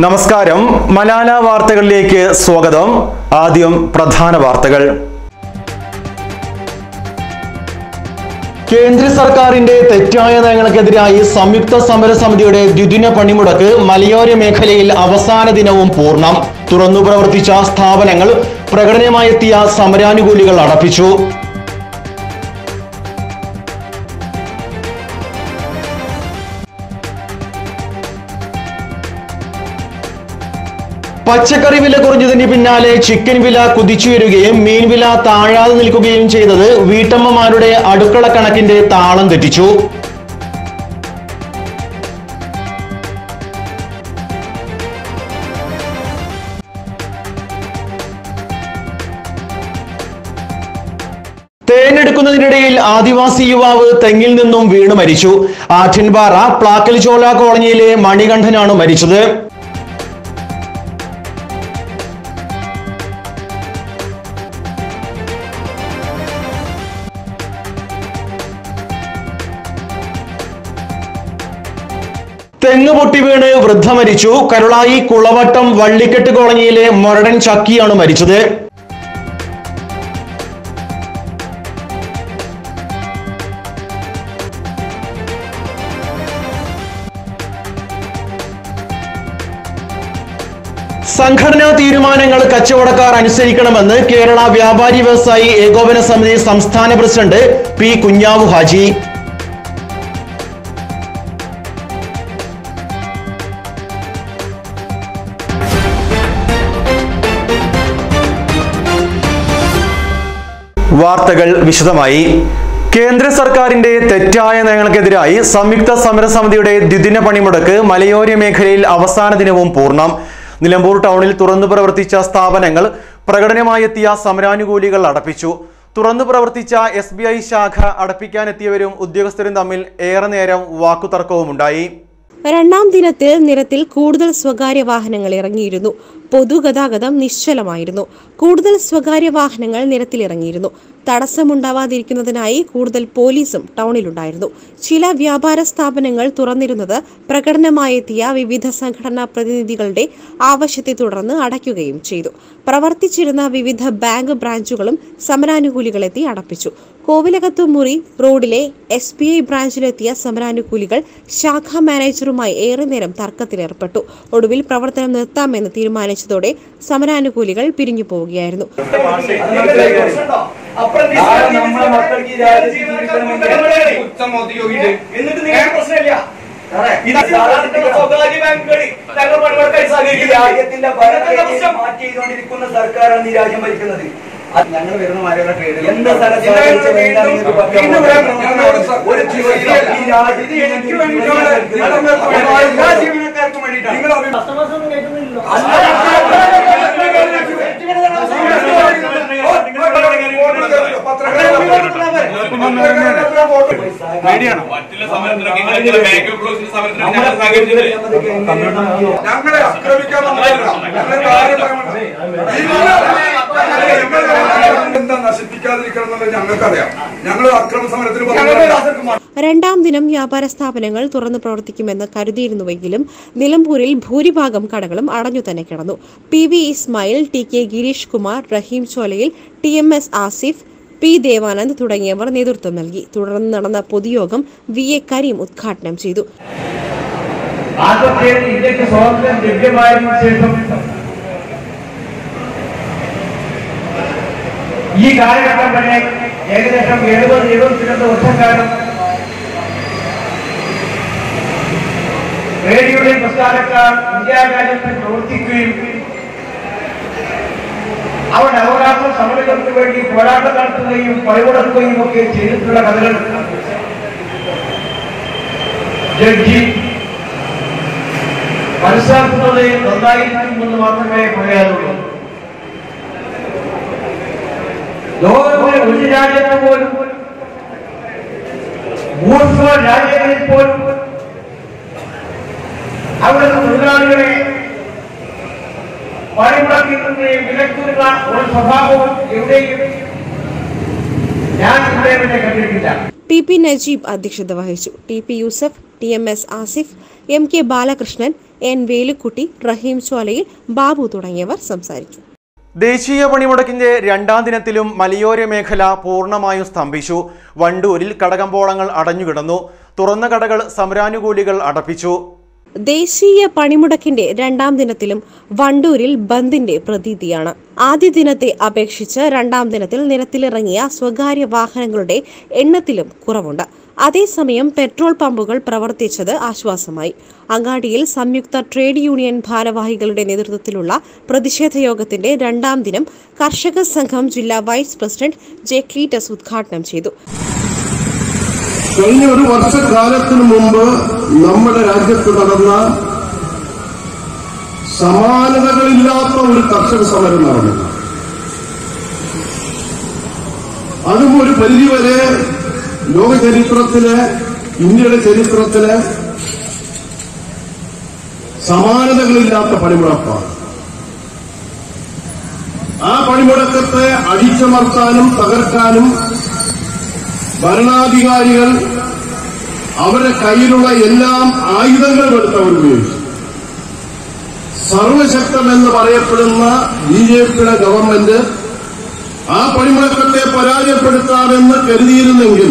നമസ്കാരം മലാല വാർത്തകളിലേക്ക് സ്വാഗതം ആദ്യം പ്രധാന വാർത്തകൾ കേന്ദ്ര സർക്കാരിന്റെ തെറ്റായ നയങ്ങൾക്കെതിരായി സംയുക്ത സമരസമിതിയുടെ ദ്വിദിന പണിമുടക്ക് മലയോര മേഖലയിൽ അവസാന ദിനവും പൂർണ്ണം തുറന്നു പ്രവർത്തിച്ച സ്ഥാപനങ്ങൾ പ്രകടനമായെത്തിയ സമരാനുകൂലികൾ അടപ്പിച്ചു പച്ചക്കറി വില കുറഞ്ഞതിന് പിന്നാലെ ചിക്കൻ വില കുതിച്ചുയരുകയും മീൻ വില താഴാതെ നിൽക്കുകയും ചെയ്തത് വീട്ടമ്മമാരുടെ അടുക്കള കണക്കിന്റെ താളം തെറ്റിച്ചു തേനെടുക്കുന്നതിനിടയിൽ ആദിവാസി യുവാവ് തെങ്ങിൽ നിന്നും വീണ് മരിച്ചു ആറ്റിൻപാറ പ്ലാക്കൽചോല കോളനിയിലെ മണികണ്ഠനാണ് മരിച്ചത് തെങ്ങ് പൊട്ടി വീണ് വൃദ്ധ മരിച്ചു കരുളായി കുളവട്ടം വള്ളിക്കെട്ട് കോളനിയിലെ മൊരടൻ ചക്കിയാണ് മരിച്ചത് സംഘടനാ തീരുമാനങ്ങൾ കച്ചവടക്കാർ അനുസരിക്കണമെന്ന് കേരള വ്യാപാരി വ്യവസായി ഏകോപന സമിതി സംസ്ഥാന പ്രസിഡന്റ് പി കുഞ്ഞാവു ഹാജി വാർത്തകൾ വിശദമായി കേന്ദ്ര സർക്കാരിന്റെ തെറ്റായ നയങ്ങൾക്കെതിരായി സംയുക്ത സമരസമിതിയുടെ ദ്വിദിന പണിമുടക്ക് മലയോര മേഖലയിൽ അവസാന ദിനവും പൂർണ്ണം നിലമ്പൂർ ടൗണിൽ തുറന്നു പ്രവർത്തിച്ച സ്ഥാപനങ്ങൾ പ്രകടനമായെത്തിയ സമരാനുകൂലികൾ അടപ്പിച്ചു തുറന്നു പ്രവർത്തിച്ച എസ് ബി ഐ ശാഖ അടപ്പിക്കാനെത്തിയവരും ഉദ്യോഗസ്ഥരും തമ്മിൽ ഏറെ നേരം വാക്കുതർക്കവുമുണ്ടായി രണ്ടാം ദിനത്തിൽ നിരത്തിൽ കൂടുതൽ സ്വകാര്യ വാഹനങ്ങൾ ഇറങ്ങിയിരുന്നു പൊതുഗതാഗതം നിശ്ചലമായിരുന്നു കൂടുതൽ സ്വകാര്യ വാഹനങ്ങൾ നിരത്തിലിറങ്ങിയിരുന്നു തടസ്സമുണ്ടാവാതിരിക്കുന്നതിനായി കൂടുതൽ പോലീസും ടൗണിലുണ്ടായിരുന്നു ചില വ്യാപാര സ്ഥാപനങ്ങൾ തുറന്നിരുന്നത് പ്രകടനമായെത്തിയ വിവിധ സംഘടനാ പ്രതിനിധികളുടെ ആവശ്യത്തെ തുടർന്ന് അടയ്ക്കുകയും ചെയ്തു പ്രവർത്തിച്ചിരുന്ന വിവിധ ബാങ്ക് ബ്രാഞ്ചുകളും സമരാനുകൂലികളെത്തി അടപ്പിച്ചു കോവിലകത്തുമുറി റോഡിലെ എസ് ബി ഐ ബ്രാഞ്ചിലെത്തിയ സമരാനുകൂലികൾ ശാഖാ മാനേജറുമായി ഏറെ നേരം തർക്കത്തിലേർപ്പെട്ടു ഒടുവിൽ പ്രവർത്തനം നിർത്താമെന്ന് തീരുമാനിച്ചതോടെ സമരാനുകൂലികൾ പിരിഞ്ഞു പോവുകയായിരുന്നു നാളെ നമ്മളെ മക്കൾക്ക് ഈ രാജ്യത്ത് ജീവിക്കണമെങ്കിൽ ഉച്ചം ഒതുക്കിയിട്ട് എന്നിട്ട് നിങ്ങൾക്ക് പ്രശ്നമില്ല ഇത് സാധാരണ സ്വകാര്യ ബാങ്കുകളിൽ ഞങ്ങൾ പണിമുടക്കാൻ ഈ സഹകരിക്കില്ല. രാജ്യത്തിന്റെ ഇന്നത്തെ ഭരണത്തെ പ്രശ്നം മാറ്റി ചെയ്തുകൊണ്ടിരിക്കുന്ന സർക്കാരാണ് ഈ രാജ്യം ഭരിക്കുന്നത് അത് ഞങ്ങൾ വരുന്ന മാരയുടെ ട്രേഡ് എന്ത് വീണ്ടും- വീണ്ടും വരാം. ഞങ്ങളോട് സ- ഒരു ശരിയല്ല. ഈ രാജ്യത്ത് ഇത് എനിക്ക് വേണ്ടിയിട്ടാണ്. നടന്നത് എല്ലാ ജീവനക്കാർക്കും വേണ്ടിയിട്ടാണ്. നിങ്ങൾ അഭി- മറ്റുള്ള സമരത്തിനൊക്കെ നിങ്ങൾ ഇങ്ങനെ ബാങ്ക് എംപ്ലോയീസിന്റെ സമരത്തിനൊക്കെ ഞങ്ങൾ സഹകരിച്ചിട്ട് ഞങ്ങളെ ആക്രമിക്കാൻ വന്നതല്ല. ഞങ്ങളെ കാര്യം പറയാൻ എന്താ നശിപ്പിക്കാതിരിക്കണം എന്നുള്ളത് ഞങ്ങൾക്കറിയാം ഞങ്ങൾ അക്രമ സമരത്തിന് പോകുന്നതല്ല. രണ്ടാം ദിനം വ്യാപാര സ്ഥാപനങ്ങൾ തുറന്നു പ്രവർത്തിക്കുമെന്ന് കരുതിയിരുന്നുവെങ്കിലും നിലമ്പൂരിൽ ഭൂരിഭാഗം കടകളും അടഞ്ഞു തന്നെ കിടന്നു P V Ismail T K Girish Kumar Rahim Cholayil T M S Asif P Devanand തുടങ്ങിയവർ നേതൃത്വം നൽകി തുടർന്ന് നടന്ന പൊതുയോഗം വി എ കരീം ഉദ്ഘാടനം ചെയ്തു ആദ്യത്തേത് ഇന്ത്യക്ക് സ്വാതന്ത്ര്യം ലഭ്യമായതിനു ശേഷം ഈ കാലഘട്ടം വരെ ഏകദേശം എഴുപത് എഴുപത്തിരണ്ട് വർഷക്കാലം റേഡിയോയുടെ പ്രസ്ഥാനക്കാർ ഇന്ത്യ രാജ്യത്ത് പ്രവർത്തിക്കുകയും അവരുടെ അവകാശ സമരങ്ങൾക്ക് വേണ്ടി പോരാട്ടം നടത്തുകയും പണിമുടക്കുകയും ഒക്കെ ചെയ്തിട്ടുള്ള കഥകൾ ജഡ്ജി മനസ്സിലാക്കുന്നത് നന്നായിരിക്കുമെന്ന് മാത്രമേ പറയാനുള്ളൂ ലോകത്തിലെ ഒരു രാജ്യത്ത് പോലും ഭൂസ്വ രാജ്യങ്ങളിൽ പോലും അവിടെ തൊഴിലാളികളെ പണിമുടക്കി നിന്ന് വിലക്കുന്ന ഒരു സ്വഭാവവും എവിടെയും ഞാൻ ഇവിടെ ഇവിടെ കണ്ടിട്ടില്ല ടി പി നജീബ് അധ്യക്ഷത വഹിച്ചു T P Yusuf T M S Asif M K Balakrishnan N Velukutty Rahim Cholayil Babu തുടങ്ങിയവർ സംസാരിച്ചു ദേശീയ പണിമുടക്കിന്റെ രണ്ടാം ദിനത്തിലും മലയോര മേഖല പൂർണ്ണമായും സ്തംഭിച്ചു വണ്ടൂരിൽ കടകമ്പോളങ്ങൾ അടഞ്ഞുകിടന്നു തുറന്ന കടകൾ സമരാനുകൂലികൾ അടപ്പിച്ചു ദേശീയ പണിമുടക്കിന്റെ രണ്ടാം ദിനത്തിലും വണ്ടൂരിൽ ബന്ദിന്റെ പ്രതീതിയാണ് ആദ്യ ദിനത്തെ അപേക്ഷിച്ച് രണ്ടാം ദിനത്തിൽ നിരത്തിലിറങ്ങിയ സ്വകാര്യ വാഹനങ്ങളുടെ എണ്ണത്തിലും കുറവുണ്ട് അതേസമയം പെട്രോൾ പമ്പുകൾ പ്രവർത്തിച്ചത് ആശ്വാസമായി അങ്ങാടിയിൽ സംയുക്ത ട്രേഡ് യൂണിയൻ ഭാരവാഹികളുടെ നേതൃത്വത്തിലുള്ള പ്രതിഷേധ യോഗത്തിന്റെ രണ്ടാം ദിനം കർഷക സംഘം ജില്ലാ വൈസ് പ്രസിഡന്റ് ജെ ക്ലീറ്റസ് ഉദ്ഘാടനം ചെയ്തു കഴിഞ്ഞ ഒരു വർഷക്കാലത്തിന് മുമ്പ് നമ്മുടെ രാജ്യത്ത് നടന്ന സമാനതകളില്ലാത്ത ഒരു കർഷക സമരം നടന്നു അതും ഒരു പരിധിവരെ ലോക ചരിത്രത്തിലെ ഇന്ത്യയുടെ ചരിത്രത്തിലെ സമാനതകളില്ലാത്ത പണിമുടക്കാണ് ആ പണിമുടക്കത്തെ അടിച്ചമർത്താനും തകർക്കാനും ഭരണാധികാരികൾ അവരുടെ കയ്യിലുള്ള എല്ലാം ആയുധങ്ങളും എടുത്ത് അവർ ഉപയോഗിച്ചു സർവശക്തമെന്ന് പറയപ്പെടുന്ന ബി ജെ പിയുടെ ഗവൺമെന്റ് ആ പണിമുടക്കത്തെ പരാജയപ്പെടുത്താമെന്ന് കരുതിയിരുന്നെങ്കിൽ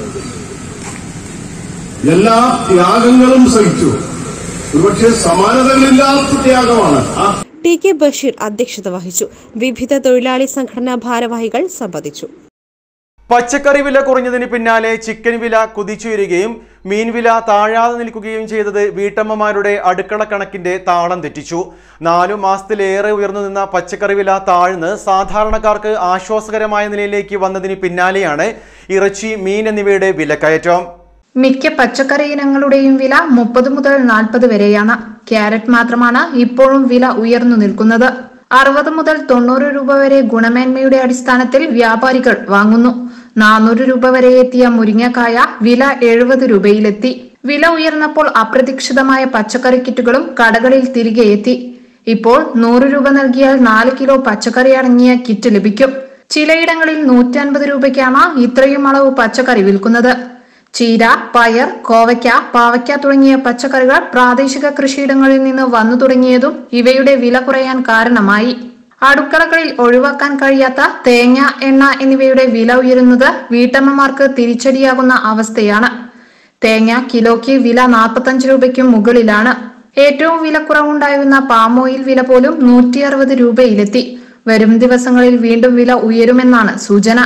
എല്ലാ ത്യാഗങ്ങളും സഹിച്ചു ഒരുപക്ഷെ സമാനതകളില്ലാത്ത ത്യാഗമാണ് ആ ടി കെ ബഷീർ അധ്യക്ഷത വഹിച്ചു വിവിധ തൊഴിലാളി സംഘടനാ ഭാരവാഹികൾ സംബന്ധിച്ചു പച്ചക്കറി വില കുറഞ്ഞതിന് പിന്നാലെ ചിക്കൻ വില കുതിച്ചുയരുകയും മീൻ വില താഴാതെ നിൽക്കുകയും ചെയ്തത് വീട്ടമ്മമാരുടെ അടുക്കള കണക്കിന്റെ താളം തെറ്റിച്ചു നാലു മാസത്തിലേറെ ഉയർന്നു നിന്ന പച്ചക്കറി വില താഴ്ന്ന് സാധാരണക്കാർക്ക് ആശ്വാസകരമായ നിലയിലേക്ക് വന്നതിന് പിന്നാലെയാണ് ഇറച്ചി മീൻ എന്നിവയുടെ വിലക്കയറ്റം മിക്ക പച്ചക്കറി ഇനങ്ങളുടെയും വില മുപ്പത് മുതൽ നാൽപ്പത് വരെയാണ് ക്യാരറ്റ് മാത്രമാണ് ഇപ്പോഴും വില ഉയർന്നു നിൽക്കുന്നത് അറുപത് മുതൽ തൊണ്ണൂറ് രൂപ വരെ ഗുണമേന്മയുടെ അടിസ്ഥാനത്തിൽ വ്യാപാരികൾ വാങ്ങുന്നു നാനൂറ് രൂപ വരെ എത്തിയ മുരിങ്ങക്കായ വില എഴുപത് രൂപയിലെത്തി വില ഉയർന്നപ്പോൾ അപ്രതീക്ഷിതമായ പച്ചക്കറി കിറ്റുകളും കടകളിൽ തിരികെ എത്തി ഇപ്പോൾ നൂറ് രൂപ നൽകിയാൽ നാല് കിലോ പച്ചക്കറി അടങ്ങിയ കിറ്റ് ലഭിക്കും ചിലയിടങ്ങളിൽ നൂറ്റി അൻപത് രൂപയ്ക്കാണ് ഇത്രയും അളവ് പച്ചക്കറി വിൽക്കുന്നത് ചീര പയർ കോവയ്ക്ക പാവയ്ക്ക തുടങ്ങിയ പച്ചക്കറികൾ പ്രാദേശിക കൃഷിയിടങ്ങളിൽ നിന്ന് വന്നു തുടങ്ങിയതും ഇവയുടെ വില കുറയാൻ കാരണമായി അടുക്കളകളിൽ ഒഴിവാക്കാൻ കഴിയാത്ത തേങ്ങ എണ്ണ എന്നിവയുടെ വില ഉയരുന്നത് വീട്ടമ്മമാർക്ക് തിരിച്ചടിയാകുന്ന അവസ്ഥയാണ് തേങ്ങ കിലോയ്ക്ക് വില നാൽപ്പത്തഞ്ച് രൂപയ്ക്കും മുകളിലാണ് ഏറ്റവും വിലക്കുറവുണ്ടായിരുന്ന പാം ഓയിൽ വില പോലും നൂറ്റി അറുപത് രൂപയിലെത്തി വരും ദിവസങ്ങളിൽ വീണ്ടും വില ഉയരുമെന്നാണ് സൂചന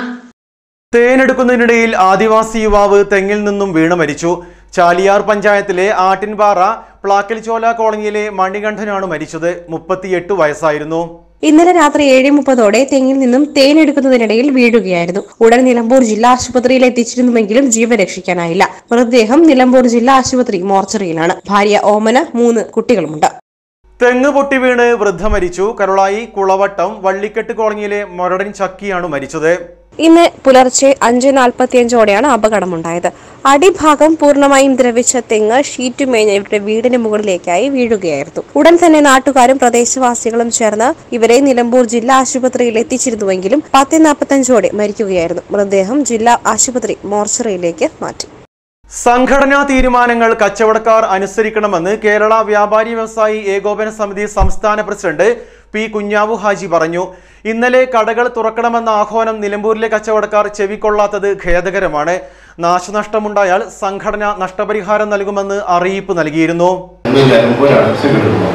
തേനെടുക്കുന്നതിനിടയിൽ ആദിവാസി യുവാവ് തെങ്ങിൽ നിന്നും വീണ് മരിച്ചു ചാലിയാർ പഞ്ചായത്തിലെ ആട്ടിൻപാറ പ്ലാക്കൽചോല കോളനിയിലെ മണികണ്ഠനാണ് മരിച്ചത് മുപ്പത്തിയെട്ട് വയസ്സായിരുന്നു ഇന്നലെ രാത്രി ഏഴ് മുപ്പതോടെ തെങ്ങിൽ നിന്നും തേൻ എടുക്കുന്നതിനിടയിൽ വീഴുകയായിരുന്നു ഉടൻ നിലമ്പൂർ ജില്ലാ ആശുപത്രിയിൽ എത്തിച്ചിരുന്നുവെങ്കിലും ജീവൻ രക്ഷിക്കാനായില്ല മൃതദേഹം നിലമ്പൂർ ജില്ലാ ആശുപത്രി മോർച്ചറിയിലാണ് ഭാര്യ ഓമന മൂന്ന് കുട്ടികളുമുണ്ട് തെങ്ങ് പൊട്ടി വീണ് വൃദ്ധ മരിച്ചു കരുളായി കുളവട്ടം വള്ളിക്കെട്ട് കോളനിയിലെ മൊരടൻ ചക്കിയാണ് മരിച്ചത് ഇന്ന് പുലർച്ചെ അഞ്ച് നാൽപ്പത്തിയഞ്ചോടെയാണ് അപകടമുണ്ടായത് അടിഭാഗം പൂർണ്ണമായും ദ്രവിച്ച തെങ്ങ് ഷീറ്റ് മേഞ്ഞ ഇവരുടെ വീടിന് മുകളിലേക്കായി വീഴുകയായിരുന്നു ഉടൻ തന്നെ നാട്ടുകാരും പ്രദേശവാസികളും ചേർന്ന് ഇവരെ നിലമ്പൂർ ജില്ലാ ആശുപത്രിയിൽ എത്തിച്ചിരുന്നുവെങ്കിലും പത്ത് നാൽപ്പത്തഞ്ചോടെ മരിക്കുകയായിരുന്നു മൃതദേഹം ജില്ലാ ആശുപത്രി മോർച്ചറിയിലേക്ക് മാറ്റി സംഘടനാ തീരുമാനങ്ങൾ കച്ചവടക്കാർ അനുസരിക്കണമെന്ന് കേരള വ്യാപാരി വ്യവസായി ഏകോപന സമിതി സംസ്ഥാന പ്രസിഡന്റ് പി കുഞ്ഞാവു ഹാജി പറഞ്ഞു ഇന്നലെ കടകൾ തുറക്കണമെന്ന ആഹ്വാനം നിലമ്പൂരിലെ കച്ചവടക്കാർ ചെവിക്കൊള്ളാത്തത് ഖേദകരമാണ് നാശനഷ്ടമുണ്ടായാൽ സംഘടന നഷ്ടപരിഹാരം നൽകുമെന്ന് അറിയിപ്പ് നൽകിയിരുന്നു നിലമ്പൂർ അടച്ചു കിടന്നു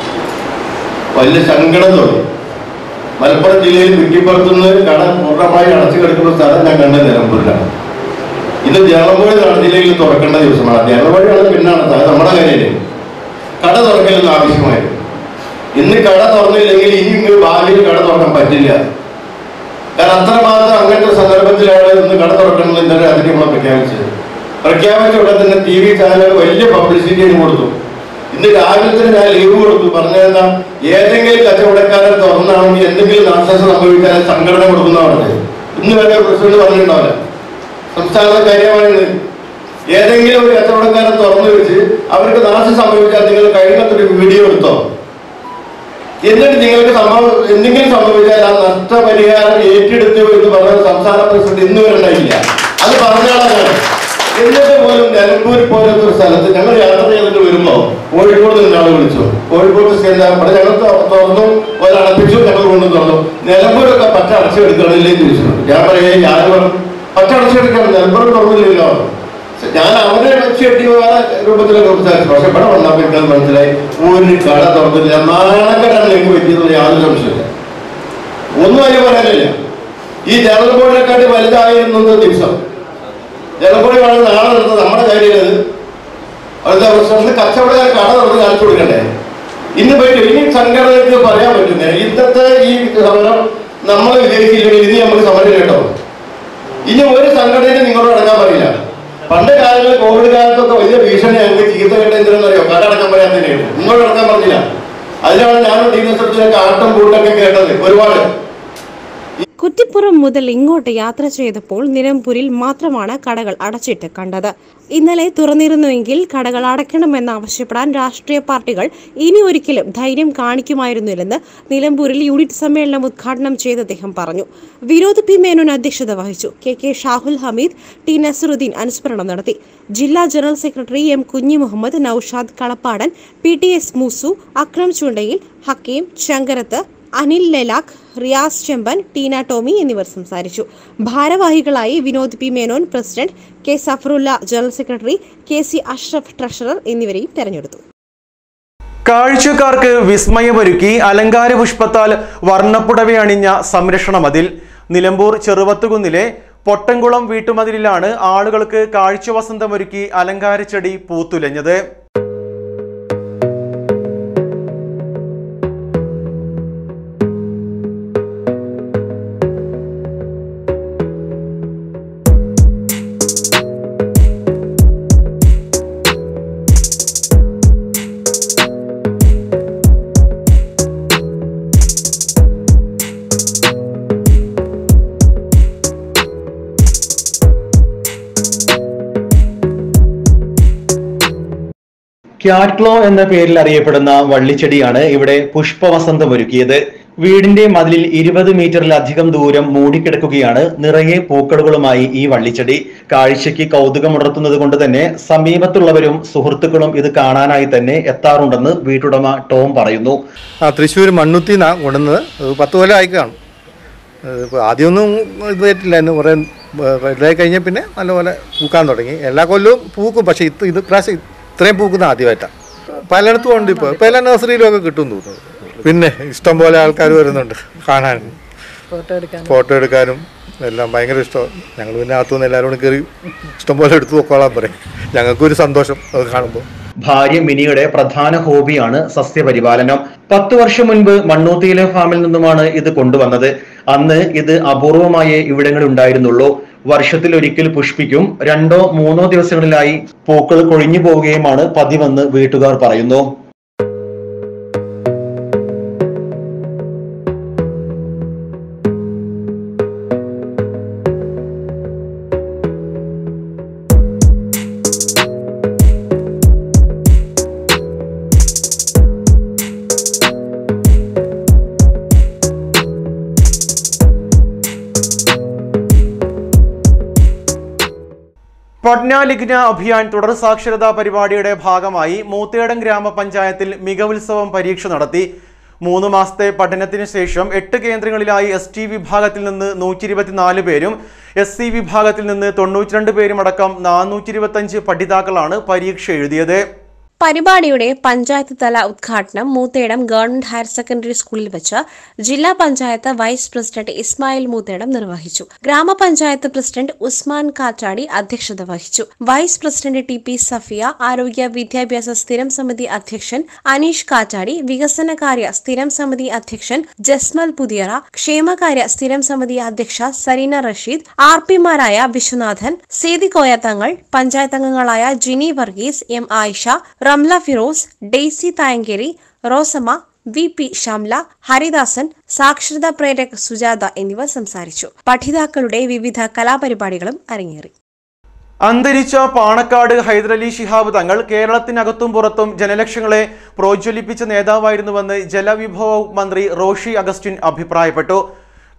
വലിയ സങ്കടം തോന്നി മലപ്പുറം ജില്ലയിൽ കുറ്റിപ്പുറത്തുനിന്ന് കട പൂർണ്ണമായി അടച്ചു കിടക്കുന്ന സ്ഥലം ഞാൻ കണ്ടത് നിലമ്പൂരിലാണ് ഇന്ന് ജലമ്പൂഴി ജില്ലയിൽ തുറക്കേണ്ട ദിവസമാണ് ജലമ്പുഴയാണ് പിന്നാണ് അത് നമ്മുടെ കാര്യമില്ല കട തുറക്കലെന്ന് ആവശ്യമായിരുന്നു ഇന്ന് കട തുറന്നില്ലെങ്കിൽ ഇനി ഇങ്ങ് ഭാവിയിൽ കട തുറക്കാൻ പറ്റില്ല കാരണം അത്രമാത്രം അങ്ങനത്തെ സന്ദർഭത്തിലാണ് ഇന്ന് കട തുറക്കണമെന്ന് ഇന്നലെ രാത്രി നമ്മൾ പ്രഖ്യാപിച്ചത് പ്രഖ്യാപിച്ച ഉടൻ തന്നെ ടി വി ചാനലുകൾ വലിയ പബ്ലിസിറ്റി കൊടുത്തു ഇന്ന് രാവിലെ തന്നെ ഞാൻ ലീവ് കൊടുത്തു പറഞ്ഞതെന്താ ഏതെങ്കിലും കച്ചവടക്കാരൻ തുറന്നാണെങ്കിൽ എന്തെങ്കിലും നാശനഷ്ടം സംഭവിക്കാൻ സംഘടന കൊടുക്കുന്ന പറഞ്ഞത് ഇന്ന് വരെ പ്രസിഡന്റ് പറഞ്ഞിട്ടുണ്ടാവില്ല സംസ്ഥാന കാര്യമാണ് ഏതെങ്കിലും ഒരു കച്ചവടക്കാരൻ തുറന്നു വെച്ച് അവർക്ക് നാശം സംഭവിച്ചാൽ നിങ്ങൾ കഴിയുന്നത്ര വീഡിയോ എടുത്തോ എന്നിട്ട് നിങ്ങൾക്ക് സംഭവം എന്തെങ്കിലും സംഭവിച്ചാൽ ആ നഷ്ടപരിഹാരം ഏറ്റെടുത്തു എന്ന് പറഞ്ഞ സംസ്ഥാന പ്രസിഡന്റ് ഇന്ന് വരെ ഉണ്ടായില്ല അത് പറഞ്ഞാളാണ് എന്നിട്ട് പോലും നിലമ്പൂർ പോലത്തെ ഒരു സ്ഥലത്ത് ഞങ്ങൾ യാത്ര ചെയ്തിട്ട് വരുമ്പോ കോഴിക്കോട് നിന്ന് ഒരാൾ വിളിച്ചു കോഴിക്കോട് സ്റ്റേറ്റ് അവിടെ ഞങ്ങൾ ത- തുറന്നു ഒരടപ്പിച്ചു ഞങ്ങൾ കൊണ്ടു തുറന്നു നിലമ്പൂരൊക്കെ പറ്റ അടച്ചെടുക്കണില്ലേ ചോദിച്ചു ഞാൻ പറയേ ഞാൻ പറ്റ അടച്ചെടുക്കണം നിലമ്പൂർ തുറന്നില്ലല്ലോ ഞാൻ അവരെ വെച്ച് കെട്ടി വേറെ രൂപത്തിലൊക്കെ സംസാരിച്ചു പക്ഷെ ഇവിടെ വന്നപ്പോൾ എനിക്കത് മനസ്സിലായി ഒരു കട തുറന്നില്ല നാണക്കെട്ടാണ് ഞങ്ങൾക്ക് പറ്റിയത് യാതൊരു സംശയമില്ല ഒന്നും അതിന് പറയാനില്ല ഈ ജനറൽ ബോർഡിനെക്കാട്ടി വലുതായിരുന്നത് ദിവസം ജനറൽ ബോഡി വളരെ നാളെ നടന്നത് നമ്മുടെ കാര്യമാണ് അടുത്ത പ്രശ്നം കച്ചവടക്കാർ കട തുറന്ന് കാണിച്ചു കൊടുക്കണ്ടേ ഇന്ന് പറ്റും ഇനി സംഘടനയ്ക്ക് പറയാൻ പറ്റുന്നേ ഇന്നത്തെ ഈ സമരം നമ്മൾ വിജയിച്ചില്ലെങ്കിൽ ഇനി നമുക്ക് സമരം കേട്ടോ ഇനി ഒരു സംഘടനയും നിങ്ങളോട് അടക്കാൻ പറയില്ല പണ്ട് കാലങ്ങളിൽ കോവിഡ് കാലത്തൊക്കെ വലിയ ഭീഷണി ഞങ്ങൾക്ക് ചീത്ത കേട്ട എന്തിനെന്നറിയോ കട അടക്കാൻ പറയാൻ തന്നെയാണ് നിങ്ങളോട് അടക്കാൻ പറഞ്ഞില്ല അതിനാണ് ഞാനും ടീം നക്ഷത്രത്തിലൊക്കെ ആട്ടം കൂട്ടൊക്കെ കേട്ടത് ഒരുപാട് കുറ്റിപ്പുറം മുതൽ ഇങ്ങോട്ട് യാത്ര ചെയ്തപ്പോൾ നിലമ്പൂരിൽ മാത്രമാണ് കടകൾ അടച്ചിട്ട് കണ്ടത് ഇന്നലെ തുറന്നിരുന്നുവെങ്കിൽ കടകൾ അടയ്ക്കണമെന്ന് ആവശ്യപ്പെടാൻ രാഷ്ട്രീയ പാർട്ടികൾ ഇനി ഒരിക്കലും ധൈര്യം കാണിക്കുമായിരുന്നില്ലെന്ന് നിലമ്പൂരിൽ യൂണിറ്റ് സമ്മേളനം ഉദ്ഘാടനം ചെയ്ത് അദ്ദേഹം പറഞ്ഞു വിനോദ് പി മേനോൻ അധ്യക്ഷത വഹിച്ചു K K Shahul Hameed T Nasaruddin അനുസ്മരണം നടത്തി ജില്ലാ general secretary M Kunhi Muhammad Noushad Kalappadan P T S Moosu Akram Chundayil Hakkim Sankarath Anil Lelakh Riyas Chemban Teena Tomy എന്നിവർ സംസാരിച്ചു ഭാരവാഹികളായി Vinod P Menon president K Safarulla general secretary K C Ashraf treasurer എന്നിവരെയും തെരഞ്ഞെടുത്തു കാഴ്ചക്കാർക്ക് വിസ്മയമൊരുക്കി അലങ്കാര പുഷ്പത്താൽ വർണ്ണപ്പുടവ അണിഞ്ഞ സംരക്ഷണ മതിൽ നിലമ്പൂർ ചെറുവത്തുകുന്നിലെ പൊട്ടൻകുളം വീട്ടുമതിലിലാണ് ആളുകൾക്ക് കാഴ്ചവസന്തമൊരുക്കി അലങ്കാര ചെടി പൂത്തുലഞ്ഞത് ക്യാറ്റ്ക്ലോ എന്ന പേരിൽ അറിയപ്പെടുന്ന വള്ളിച്ചെടിയാണ് ഇവിടെ പുഷ്പവസന്തമൊരുക്കിയത് വീടിന്റെ മതിലിൽ ഇരുപത് മീറ്ററിലധികം ദൂരം മൂടിക്കിടക്കുകയാണ് നിറയെ പൂക്കളുകളുമായി ഈ വള്ളിച്ചെടി കാഴ്ചയ്ക്ക് കൗതുകമുണർത്തുന്നത് കൊണ്ട് തന്നെ സമീപത്തുള്ളവരും സുഹൃത്തുക്കളും ഇത് കാണാനായി തന്നെ എത്താറുണ്ടെന്ന് വീട്ടുടമ ടോം പറയുന്നു ആ തൃശ്ശൂർ മണ്ണുത്തി നിന്നാണ് കൊണ്ടുവന്നത് അത് പത്ത് കൊല്ലം ആയി കാണും ഇപ്പോൾ ആദ്യമൊന്നും ഇത് പറ്റില്ലായിരുന്നു കുറേ ഇതായി കഴിഞ്ഞാൽ പിന്നെ നല്ലപോലെ പൂക്കാൻ തുടങ്ങി എല്ലാ കൊല്ലവും പൂക്കും പക്ഷേ ഇത് ഇത് പ്രാവശ്യം ഇത്രയും പൂക്കുന്ന ആദ്യമായിട്ടാണ് പലയിടത്തും ഉണ്ട് ഇപ്പോൾ ഇപ്പോൾ എല്ലാ നഴ്സറിയിലും ഒക്കെ കിട്ടും തോന്നുന്നു പിന്നെ ഇഷ്ടം പോലെ ആൾക്കാർ വരുന്നുണ്ട് കാണാൻ ഫോട്ടോ എടുക്കാനും എല്ലാം ഭയങ്കര ഇഷ്ടമാണ് ഞങ്ങൾ പിന്നെ അകത്തുനിന്ന് എല്ലാവരും കൂടി കയറി ഇഷ്ടംപോലെ എടുത്തു നോക്കോളാൻ പറയും ഞങ്ങൾക്കൊരു സന്തോഷം അത് കാണുമ്പോൾ ഭാര്യ മിനിയുടെ പ്രധാന ഹോബിയാണ് സസ്യപരിപാലനം പത്തു വർഷം മുൻപ് മണ്ണൂത്തിയിലെ ഫാമിൽ നിന്നുമാണ് ഇത് കൊണ്ടുവന്നത് അന്ന് ഇത് അപൂർവമായേ ഇവിടങ്ങളിൽ ഉണ്ടായിരുന്നുള്ളൂ വർഷത്തിൽ ഒരിക്കൽ പുഷ്പിക്കും രണ്ടോ മൂന്നോ ദിവസങ്ങളിലായി പൂക്കൾ കൊഴിഞ്ഞു പോവുകയുമാണ് പതിവെന്ന് വീട്ടുകാർ പറയുന്നു പട്ന ലിഗ്ന അഭിയാൻ തുടർ സാക്ഷരതാ പരിപാടിയുടെ ഭാഗമായി മൂത്തേടം ഗ്രാമപഞ്ചായത്തിൽ മികവുത്സവം പരീക്ഷ നടത്തി മൂന്ന് മാസത്തെ പഠനത്തിന് ശേഷം എട്ട് കേന്ദ്രങ്ങളിലായി എസ് ടി വിഭാഗത്തിൽ നിന്ന് നൂറ്റി ഇരുപത്തിനാല് പേരും എസ് സി വിഭാഗത്തിൽ നിന്ന് തൊണ്ണൂറ്റിരണ്ട് പേരും അടക്കം നാനൂറ്റി ഇരുപത്തഞ്ച് പഠിതാക്കളാണ് പരീക്ഷ എഴുതിയത് പരിപാടിയുടെ പഞ്ചായത്ത് തല ഉദ്ഘാടനം മൂത്തേടം ഗവൺമെന്റ് ഹയർ സെക്കൻഡറി സ്കൂളിൽ വെച്ച് ജില്ലാ പഞ്ചായത്ത് വൈസ് പ്രസിഡന്റ് ഇസ്മായിൽ മൂത്തേടം നിർവഹിച്ചു ഗ്രാമപഞ്ചായത്ത് പ്രസിഡന്റ് ഉസ്മാൻ കാറ്റാടി അധ്യക്ഷത വഹിച്ചു vice president T P Safiya ആരോഗ്യ വിദ്യാഭ്യാസ സ്ഥിരം സമിതി അധ്യക്ഷൻ അനീഷ് കാറ്റാടി വികസനകാര്യ സ്ഥിരം സമിതി അധ്യക്ഷൻ ജസ്മൽ പുതിയറ ക്ഷേമകാര്യ സ്ഥിരം സമിതി അധ്യക്ഷ സരീന റഷീദ് ആർ പിമാരായ വിശ്വനാഥൻ സേതി കോയത്തങ്ങൾ പഞ്ചായത്ത് അംഗങ്ങളായ Jini Varghese M Ayisha Ramla Firos Daisy Thayankeri Rosamma V P Shamla Haridasan സാക്ഷരതാ പ്രേരക് സുജാത എന്നിവർ സംസാരിച്ചു പഠിതാക്കളുടെ വിവിധ കലാപരിപാടികളും അരങ്ങേറി അന്തരിച്ച പാണക്കാട് ഹൈദരലി ശിഹാബ് തങ്ങൾ കേരളത്തിനകത്തും പുറത്തും ജനലക്ഷങ്ങളെ പ്രോജ്വലിപ്പിച്ച നേതാവായിരുന്നുവെന്ന് ജലവിഭവ മന്ത്രി റോഷി അഗസ്റ്റിൻ അഭിപ്രായപ്പെട്ടു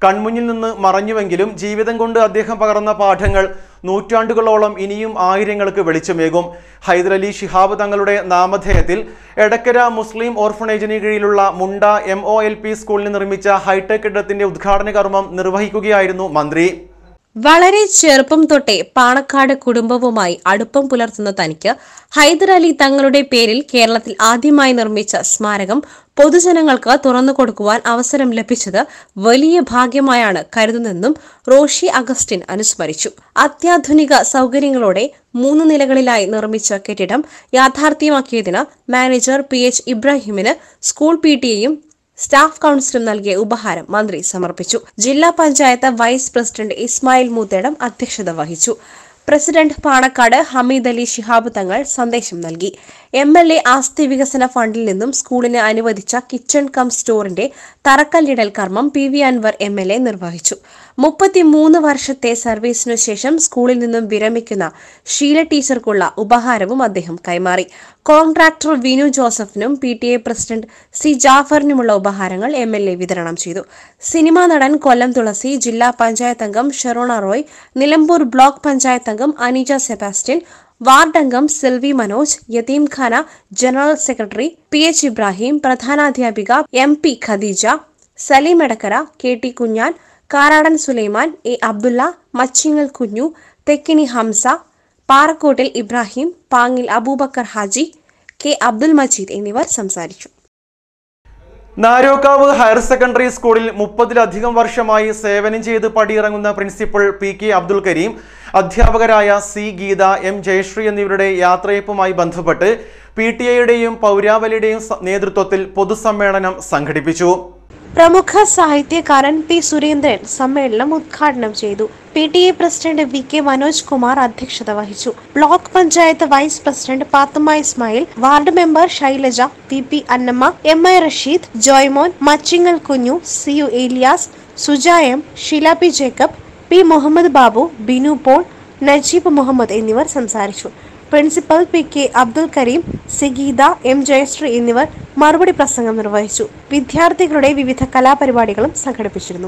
കൺമുന്നിൽ നിന്ന് മറഞ്ഞുവെങ്കിലും ജീവിതം കൊണ്ട് അദ്ദേഹം പകർന്ന പാഠങ്ങൾ നൂറ്റാണ്ടുകളോളം ഇനിയും ആയിരങ്ങൾക്ക് വെളിച്ചമേകും ഹൈദരലി ശിഹാബ് തങ്ങളുടെ നാമധേയത്തിൽ എടക്കര മുസ്ലിം ഓർഫണേജിന് കീഴിലുള്ള Munda M O L P സ്കൂളിൽ നിർമ്മിച്ച ഹൈടെക് കെട്ടിടത്തിന്റെ ഉദ്ഘാടന കർമ്മം നിർവഹിക്കുകയായിരുന്നു മന്ത്രി വളരെ ചെറുപ്പം തൊട്ടേ പാണക്കാട് കുടുംബവുമായി അടുപ്പം പുലർത്തുന്ന തനിക്ക് ഹൈദർ അലി തങ്ങളുടെ പേരിൽ കേരളത്തിൽ ആദ്യമായി നിർമ്മിച്ച സ്മാരകം പൊതുജനങ്ങൾക്ക് തുറന്നു കൊടുക്കുവാൻ അവസരം ലഭിച്ചത് വലിയ ഭാഗ്യമായാണ് കരുതുന്നതെന്നും റോഷി അഗസ്റ്റിൻ അനുസ്മരിച്ചു അത്യാധുനിക സൗകര്യങ്ങളോടെ മൂന്ന് നിലകളിലായി നിർമ്മിച്ച കെട്ടിടം യാഥാർത്ഥ്യമാക്കിയതിന് മാനേജർ പി എച്ച് ഇബ്രാഹിമിന് സ്കൂൾ പി ടിയെയും സ്റ്റാഫ് കൌൺസിലും നൽകിയ ഉപഹാരം മന്ത്രി സമർപ്പിച്ചു ജില്ലാ പഞ്ചായത്ത് വൈസ് പ്രസിഡന്റ് ഇസ്മായിൽ മൂത്തേടം അധ്യക്ഷത വഹിച്ചു പ്രസിഡന്റ് പാണക്കാട് ഹമീദ് അലി ശിഹാബ് തങ്ങൾ സന്ദേശം നൽകി എം എൽ എ ആസ്തി വികസന ഫണ്ടിൽ നിന്നും സ്കൂളിന് അനുവദിച്ച കിച്ചൺ കം സ്റ്റോറിന്റെ തറക്കല്ലിടൽ കർമ്മം P V Anwar M L A നിർവഹിച്ചു മുപ്പത്തിമൂന്ന് വർഷത്തെ സർവീസിനു ശേഷം സ്കൂളിൽ നിന്നും വിരമിക്കുന്ന ഷീല ടീച്ചർക്കുള്ള ഉപഹാരവും അദ്ദേഹം കൈമാറി കോൺട്രാക്ടർ വിനു ജോസഫിനും P T A president C ജാഫറിനുമുള്ള ഉപഹാരങ്ങൾ എം എൽ എ വിതരണം ചെയ്തു സിനിമാ നടൻ കൊല്ലം തുളസി ജില്ലാ പഞ്ചായത്ത് അംഗം ഷെറോണ റോയ് നിലമ്പൂർ ബ്ലോക്ക് പഞ്ചായത്ത് അംഗം അനീജ സെബാസ്റ്റ്യൻ വാർഡ് അംഗം സിൽവി മനോജ് യതീംഖാന general secretary P H Ibrahim പ്രധാനാധ്യാപിക M P Khadeeja Saleem Edakkara K T Kunhan Karadan Sulaiman A Abdulla Machingal Kunhu Thekkini Hamza Parakkottil Ibrahim Pangil Aboobacker Haji K Abdul Majeed എന്നിവർ സംസാരിച്ചു നാരോക്കാവ് ഹയർ സെക്കൻഡറി സ്കൂളിൽ മുപ്പതിലധികം വർഷമായി സേവനം ചെയ്ത് പടിയിറങ്ങുന്ന principal P K Abdul Kareem അധ്യാപകരായ സി ഗീത എം ജയശ്രീ എന്നിവരുടെ യാത്രയപ്പുമായി ബന്ധപ്പെട്ട് പി ടി എയുടെയും പൗരാവലിയുടെയും സ- നേതൃത്വത്തിൽ പൊതുസമ്മേളനം സംഘടിപ്പിച്ചു പ്രമുഖ സാഹിത്യകാരൻ പി സുരേന്ദ്രൻ സമ്മേളനം ഉദ്ഘാടനം ചെയ്തു P T A president V K Manoj Kumar അധ്യക്ഷത വഹിച്ചു block panchayat vice president Pathumma Ismail ward member Shailaja P P Annamma M I Rasheed Joymon Machingal Kunhu C U Eliyas Suja M Sheela P Jacob P Muhammad Babu Binu Paul Najeeb Muhammad എന്നിവർ സംസാരിച്ചു principal P K Abdul Kareem Sigeetha M Jayasree എന്നിവർ മറുപടി പ്രസംഗം നിർവഹിച്ചു വിദ്യാർത്ഥികളുടെ വിവിധ കലാപരിപാടികളും സംഘടിപ്പിച്ചിരുന്നു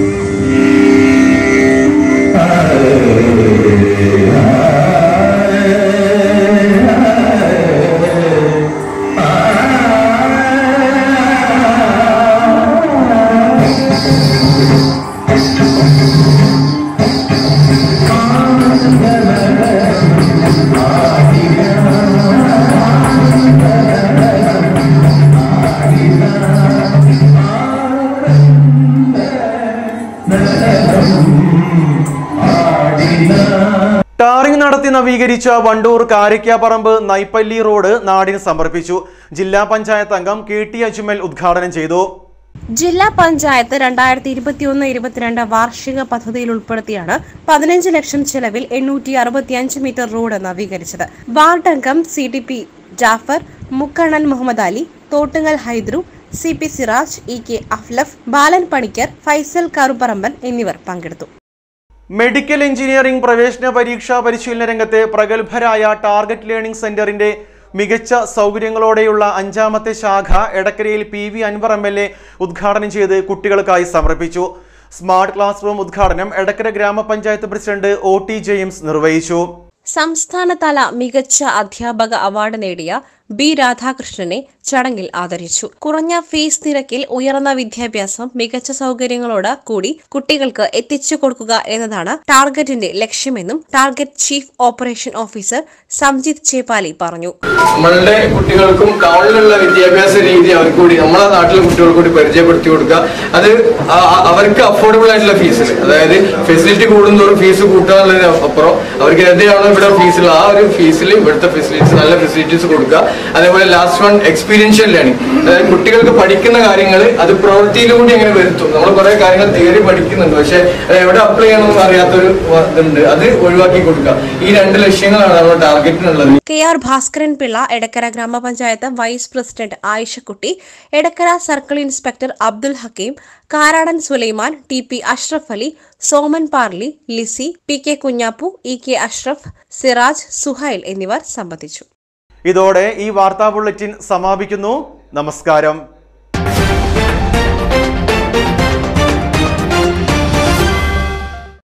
ടാറിംഗ് നടത്തി നവീകരിച്ച വണ്ടൂർ കാരയ്ക്കാപ്പറമ്പ് നൈപ്പല്ലി റോഡ് നാടിന് സമർപ്പിച്ചു ജില്ലാ പഞ്ചായത്ത് അംഗം കെ ടി അജ്മൽ ഉദ്ഘാടനം ചെയ്തു ജില്ലാ പഞ്ചായത്ത് രണ്ടായിരത്തി ഇരുപത്തിയൊന്ന് ഇരുപത്തിരണ്ട് വാർഷിക പദ്ധതിയിൽ ഉൾപ്പെടുത്തിയാണ് പതിനഞ്ച് ലക്ഷം ചെലവിൽ എണ്ണൂറ്റി അറുപത്തിയഞ്ച് മീറ്റർ റോഡ് നവീകരിച്ചത് വാർഡ് അംഗം C T P Jafar Mukkannan Muhammad Ali Thottungal Haidru C P Siraj E K Aflaf Balan Panicker Faisal Karupparamban എന്നിവർ പങ്കെടുത്തു മെഡിക്കൽ എഞ്ചിനീയറിംഗ് പ്രവേശന പരീക്ഷാ പരിശീലന രംഗത്തെ പ്രഗത്ഭരായ ടാർഗറ്റ് ലേണിംഗ് സെന്ററിന്റെ മികച്ച സൗകര്യങ്ങളോടെയുള്ള അഞ്ചാമത്തെ ശാഖ എടക്കരയിൽ P V Anwar M L A ഉദ്ഘാടനം ചെയ്ത് കുട്ടികൾക്കായി സമർപ്പിച്ചു സ്മാർട്ട് ക്ലാസ് റൂം ഉദ്ഘാടനം എടക്കര ഗ്രാമപഞ്ചായത്ത് പ്രസിഡന്റ് ഒ ടി ജെയിംസ് നിർവഹിച്ചു സംസ്ഥാനതല മികച്ച അധ്യാപക അവാർഡ് നേടിയ ബി രാധാകൃഷ്ണനെ ചടങ്ങിൽ ആദരിച്ചു കുറഞ്ഞ ഫീസ് നിരക്കിൽ ഉയർന്ന വിദ്യാഭ്യാസം മികച്ച സൗകര്യങ്ങളോട് കൂടി കുട്ടികൾക്ക് എത്തിച്ചു കൊടുക്കുക എന്നതാണ് ടാർഗറ്റിന്റെ ലക്ഷ്യമെന്നും Target chief operation officer Samjith Cheppali പറഞ്ഞു നമ്മളുടെ കുട്ടികൾക്കും ടൗണിലുള്ള വിദ്യാഭ്യാസ രീതി അവർക്ക് കൂടി നമ്മളെ നാട്ടിലെ കുട്ടികൾക്ക് കൂടി പരിചയപ്പെടുത്തി കൊടുക്കുക അത് ആ- ആ- അവർക്ക് അഫോർഡബിൾ ആയിട്ടുള്ള ഫീസിൽ അതായത് ഫെസിലിറ്റി കൂടുന്നതോറും ഫീസ് കൂട്ടാനുള്ളതിന് അപ്പുറം അവർക്ക് എവിടെയാണോ ഇവിടെ ഫീസിൽ ആ ഒരു ഫീസിൽ ഇവിടുത്തെ ഫെസിലിറ്റീസ് നല്ല ഫെസിലിറ്റീസ് കൊടുക്കുക അതേപോലെ ലാസ്റ്റ് വൺ എക്സ്പീരിയൻഷ്യൽ ലേണിംഗ് അതായത് കുട്ടികൾക്ക് പഠിക്കുന്ന കാര്യങ്ങൾ അത് പ്രവൃത്തിയിലൂടെ എങ്ങനെ വരുത്തും നമ്മൾ കുറെ കാര്യങ്ങൾ തിയറി പഠിക്കുന്നുണ്ട് പക്ഷെ അത് എവിടെ അപ്ലൈ ചെയ്യണമെന്ന് അറിയാത്തൊരു വ- ഇതുണ്ട് അത് ഒഴിവാക്കി കൊടുക്കുക ഈ രണ്ട് ലക്ഷ്യങ്ങളാണ് നമ്മുടെ ടാർഗറ്റിനുള്ളത് കെ ആർ ഭാസ്കരൻ പിള്ള എടക്കര ഗ്രാമപഞ്ചായത്ത് vice president Ayishakutty Edakkara circle inspector Abdul Hakeem Karadan Sulaiman T P Ashraf Ali Soman Parli Lissy P K Kunhappu E K Ashraf Siraj Suhail എന്നിവർ സംബന്ധിച്ചു ഇതോടെ ഈ വാർത്താ ബുള്ളറ്റിൻ സമാപിക്കുന്നു നമസ്കാരം